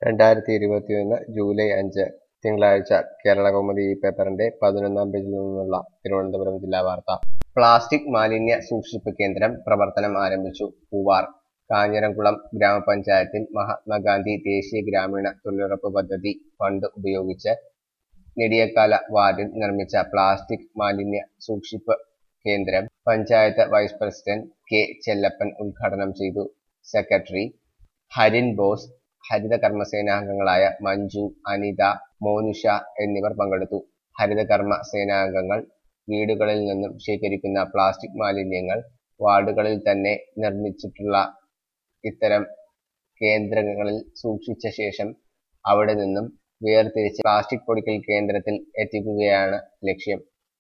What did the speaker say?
രണ്ടായിരത്തി ഇരുപത്തിയൊന്ന് ജൂലൈ അഞ്ച് തിങ്കളാഴ്ച കേരളകൗമുദി ഈ പേപ്പറിന്റെ പതിനൊന്നാം പേജിൽ നിന്നുള്ള തിരുവനന്തപുരം ജില്ലാ വാർത്ത പ്ലാസ്റ്റിക് മാലിന്യ സൂക്ഷിപ്പ് കേന്ദ്രം പ്രവർത്തനം ആരംഭിച്ചു പൂവാർ കാഞ്ഞിരംകുളം ഗ്രാമപഞ്ചായത്തിൽ മഹാത്മാഗാന്ധി ദേശീയ ഗ്രാമീണ തൊഴിലുറപ്പ് പദ്ധതി ഫണ്ട് ഉപയോഗിച്ച് നെടിയക്കാല വാർഡിൽ നിർമ്മിച്ച പ്ലാസ്റ്റിക് മാലിന്യ സൂക്ഷിപ്പ് കേന്ദ്രം panchayat vice president K Chellappan ഉദ്ഘാടനം ചെയ്തു സെക്രട്ടറി ഹരിൻ ബോസ് ഹരിത കർമ്മസേനാംഗങ്ങളായ മഞ്ജു അനിത മോനുഷ എന്നിവർ പങ്കെടുത്തു ഹരിതകർമ്മ സേനാംഗങ്ങൾ വീടുകളിൽ നിന്നും ശേഖരിക്കുന്ന പ്ലാസ്റ്റിക് മാലിന്യങ്ങൾ വാർഡുകളിൽ തന്നെ നിർമ്മിച്ചിട്ടുള്ള ഇത്തരം കേന്ദ്രങ്ങളിൽ സൂക്ഷിച്ച ശേഷം അവിടെ നിന്നും വേർതിരിച്ച് പ്ലാസ്റ്റിക് പൊടിക്കൽ കേന്ദ്രത്തിൽ എത്തിക്കുകയാണ് ലക്ഷ്യം